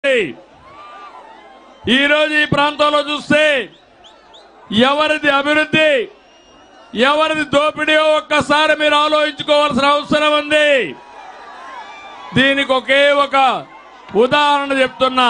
ఈరోజు ఈ ప్రాంతంలో చూస్తే ఎవరిది అభివృద్ధి ఎవరిది దోపిడీయో ఒక్కసారి మీరు ఆలోచించుకోవాల్సిన అవసరం ఉంది దీనికి ఒకే ఒక ఉదాహరణ చెప్తున్నా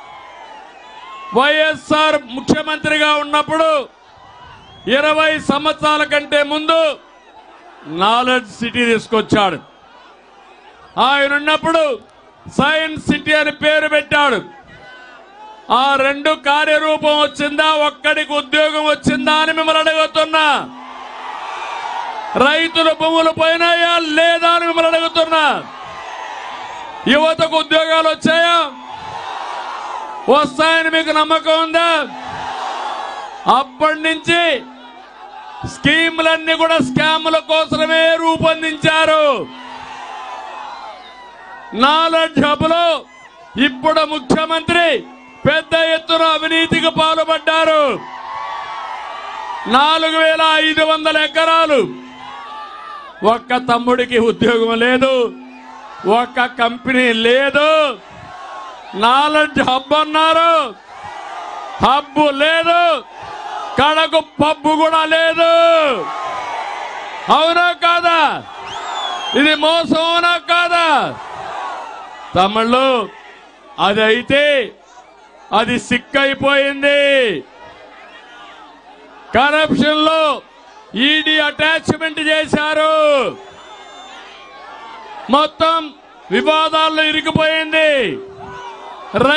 వైఎస్ఆర్ ముఖ్యమంత్రిగా ఉన్నప్పుడు ఇరవై సంవత్సరాల కంటే ముందు నాలెడ్జ్ సిటీ తీసుకొచ్చాడు ఆయన ఉన్నప్పుడు సైన్స్ సిటీ అని పేరు పెట్టాడు ఆ రెండు కార్యరూపం వచ్చిందా ఒక్కడికి ఉద్యోగం వచ్చిందా అని మిమ్మల్ని అడుగుతున్నా రైతుల భూములు పోయినాయా లేదా అని మిమ్మల్ని అడుగుతున్నా యువతకు ఉద్యోగాలు వచ్చాయా వస్తాయని మీకు నమ్మకం ఉందా అప్పటి నుంచి స్కీములన్నీ కూడా స్కాముల కోసమే రూపొందించారు నాలెడ్జ్ హబ్లో ఇప్పుడు ముఖ్యమంత్రి పెద్ద ఎత్తున అవినీతికి పాల్పడ్డారు నాలుగు వేల ఐదు వందల ఎకరాలు ఒక్క తమ్ముడికి ఉద్యోగం లేదు ఒక్క కంపెనీ లేదు నాలెడ్జ్ హబ్ అన్నారు హబ్బు లేదు కడకు పబ్బు కూడా లేదు అవునా కాదా ఇది మోసం అవునా కాదా తమిళ్ళు అది అయితే అది సిక్ అయిపోయింది కరప్షన్ లో ఈడీ అటాచ్మెంట్ చేశారు మొత్తం వివాదాల్లో ఇరికిపోయింది రై-